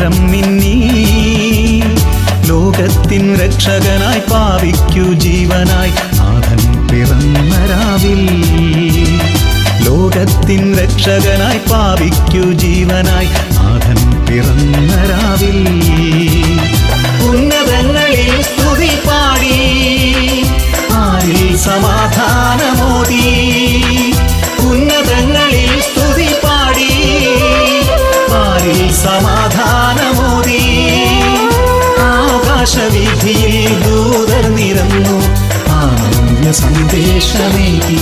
താരം മിന്നി ലോകത്തിൻ രക്ഷകനായി പാവിക്കു ജീവനായി നാഥൻ പിറന്ന രാവിൽ ലോകത്തിൻ രക്ഷകനായി പാവിക്കു ജീവനായി നാഥൻ പിറന്ന രാവിൽ ഉന്നതങ്ങളിൽ സ്തുതി പാടി ആരിൽ സമാധാനമോദി ഉന്നതങ്ങളിൽ സ്തുതി പാടി ആരിൽ സമാധാനമോദി ആകാശവീഥിയിൽ ദൂതർ നിരന്നു ആനന്ദ സന്ദേശമേകി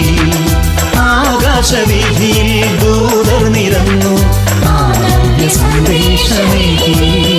ആകാശവീഥിയിൽ ദൂതർ നിരന്നു ആനന്ദ സന്ദേശമേകി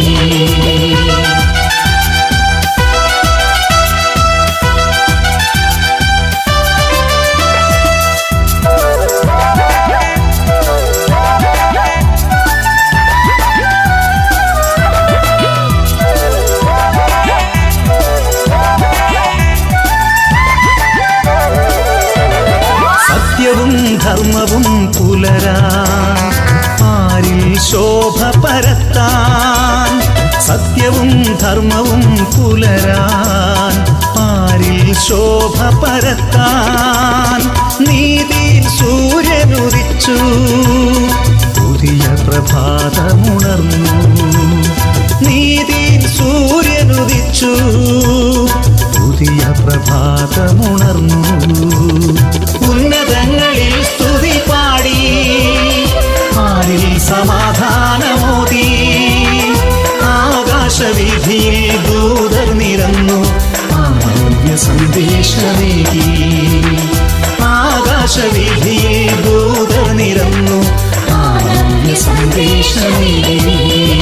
സത്യവും ധർമ്മവും പുലരാ ആരിൽ ശോഭ പരത്താൻ സത്യവും ധർമ്മവും പുലരാൻ ആരിൽ ശോഭ പരത്താൻ നീതി സൂര്യനുദിച്ചു പുതിയ പ്രഭാതമുണർന്നു നീതി സൂര്യനുദിച്ചു പുതിയ പ്രഭാതമുണർന്നു ഉന്നതങ്ങളിൽ സ്തുതി പാടി ആരിൽ സമാധാനമോദി ആകാശവീഥിയിൽ ദൂതർ നിരന്നു ആരോഗ്യ സന്ദേശമേകി ആകാശവീഥിയിൽ ദൂതർ നിരന്നു ആരോഗ്യ സന്ദേശമേകി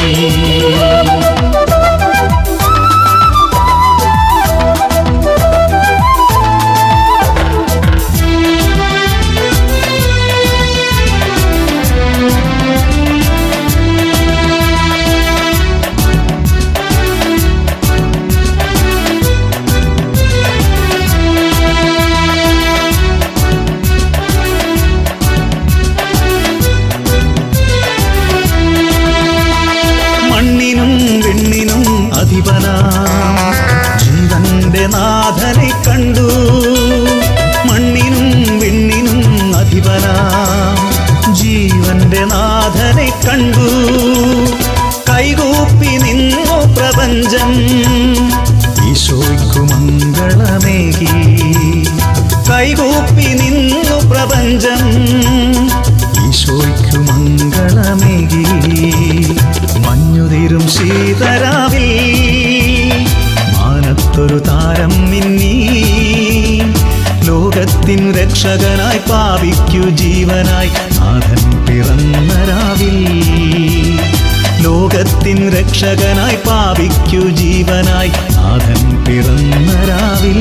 മണ്ണിനും വിണ്ണിനും അധിപനാ ജീവന്റെ നാഥനെ കണ്ടു മണ്ണിനും വിണ്ണിനും അധിപനാ ജീവന്റെ നാഥനെ കണ്ടു കൈകൂപ്പി നിന്നു പ്രപഞ്ചം ഈശോയ്ക്കു മംഗളമേകി കൈകൂപ്പി നിന്നു പ്രപഞ്ചം ഈശോയ്ക്കു മംഗളമേകി മഞ്ഞുതിരും ശീതരാവിൽ മാനത്തൊരു താരം മിന്നി ലോകത്തിൻ രക്ഷകനായി പാവിക്കു ജീവനായി നാഥൻ പിറന്ന രാവിൽ ലോകത്തിൻ രക്ഷകനായി പാവിക്കു ജീവനായി നാഥൻ പിറന്ന രാവിൽ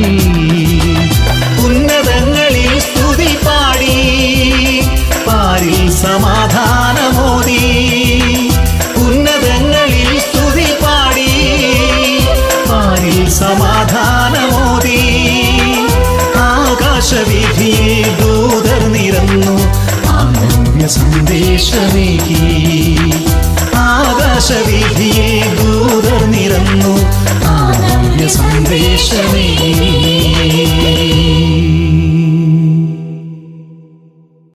ഉന്നതങ്ങളിൽ സ്തുതി പാടി പാരിൽ സമാധാനമോദി ഉന്നതങ്ങളിൽ സ്തുതി പാടി പാരിൽ സമാധാനമോദി ആകാശവീഥിയിൽ ദൂതർ നിരന്നു ആനന്ദ സന്ദേശമേകി ആകാശവീഥിയിൽ ദൂതർ നിരന്നു ആനന്ദ സന്ദേശമേകി